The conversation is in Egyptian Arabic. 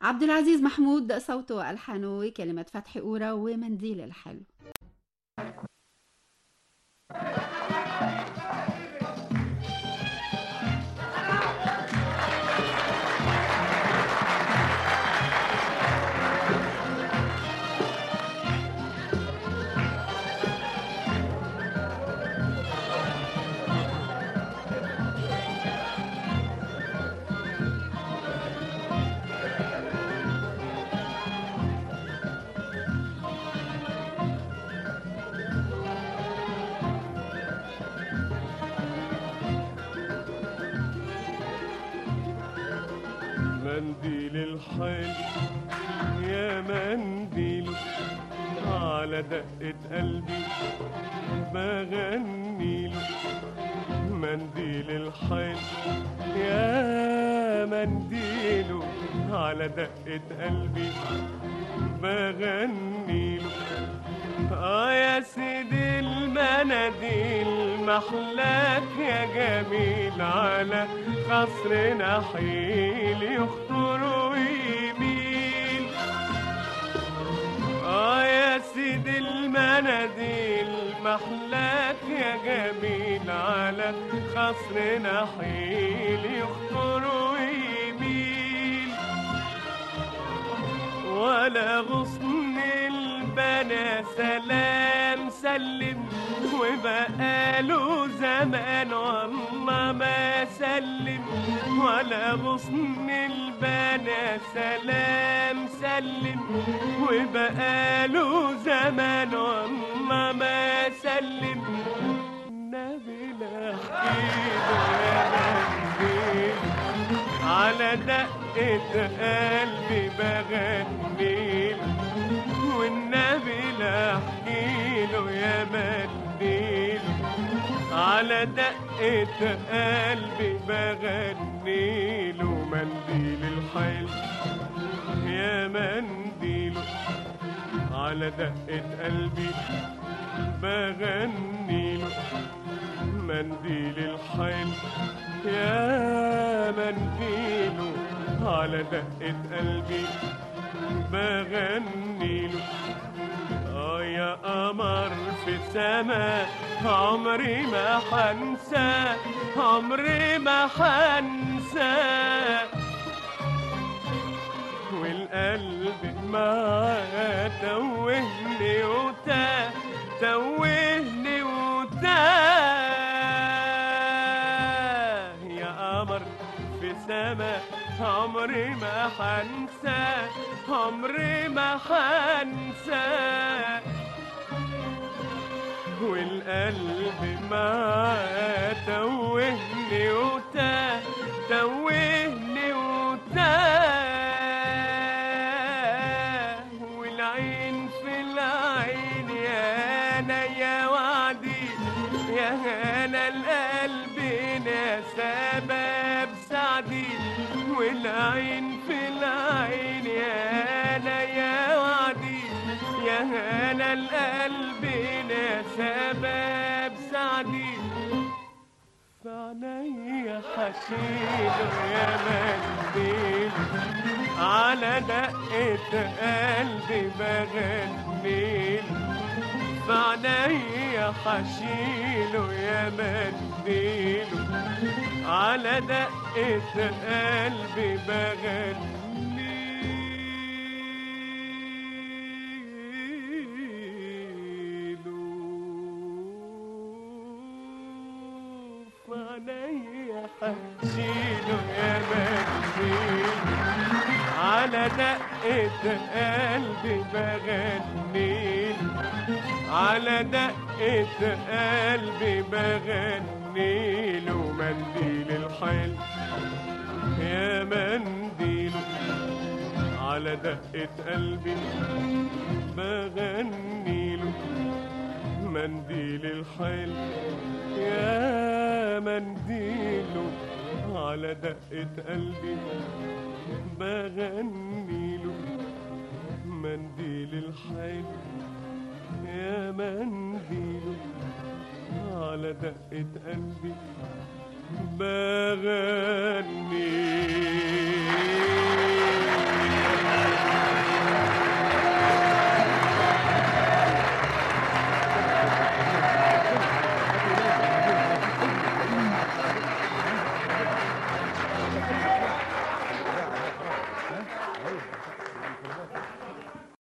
عبد العزيز محمود صوته والحانه كلمه فتحي قوره ومنديل الحلو منديل الحلو يا منديل على دقة قلبي بغنيله منديل الحلو يا منديله على دقة قلبي بغنيله اه يا سيدي المناديل محلاك يا جميل على قصر نحيل يخطر ويميل اه يا سيدي المناديل محلاك يا جميل على قصر نحيل يخطر ويميل ولا غصن البنا سلام سلم وبقاله زمان والله ما سلم ولا غصن البنا سلام سلم وبقاله زمان والله ما سلم النبي لا يا على دقة قلبي بغنيل والنبي لا احكيله يا منديل على دقة قلبي بغنيله منديل الحلو يا منديل على دقة قلبي بغنيله منديل الحلو يا منديله على دقة قلبي بغنيله اه يا قمر في السما عمري ما حنسى عمري ما حنسى والقلب معاه توهني وتاه توهني وتاه يا قمر في سما عمري ما حنسى عمري ما حنسى والقلب معاه توهني وتاه توهني وتاه والعين في العين يا انا يا وعدي يا انا القلب يا سبب سعدي والعين في العين يا انا يا وعدي يا انا القلب يا سبب سعدي فعنيا حشيله يا منديل على دقة قلبي بغنيل فعنيا حشيله يا منديل على دقة قلبي بغنيله فعنيا حشيله يا منديل على دقة قلبي بغنيل على دقة قلبي بغنيل ومنديل الحلو يا منديل على دقة قلبي بغنيل منديل الحلو يا منديل على دقة قلبي بغنيله منديل الحلو يا منديل على دقة قلبي بغني